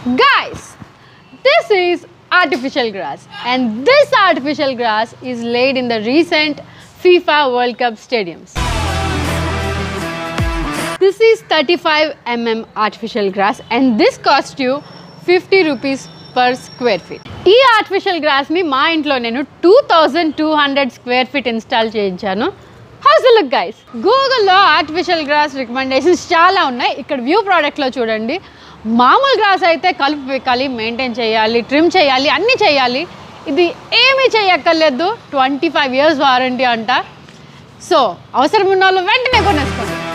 Guys, this is artificial grass, and this artificial grass is laid in the recent FIFA World Cup stadiums. This is 35 mm artificial grass, and this cost you 50 rupees per square feet. ఈ artificial గ్రాస్ని మా ఇంట్లో నేను two thousand two hundred square feet install చేయించాను house look guys గూగుల్లో artificial grass recommendations చాలా ఉన్నాయి ఇక్కడ వ్యూ ప్రోడక్ట్లో చూడండి మామూలు గ్రాస్ అయితే కలుపు పీకాలి మెయింటైన్ చేయాలి ట్రిమ్ చేయాలి అన్నీ చేయాలి ఇది ఏమీ చేయక్కర్లేదు ట్వంటీ ఫైవ్ ఇయర్స్ వారంటీ అంట సో అవసరం ఉన్న వాళ్ళు వెంటనే కొనేసుకోండి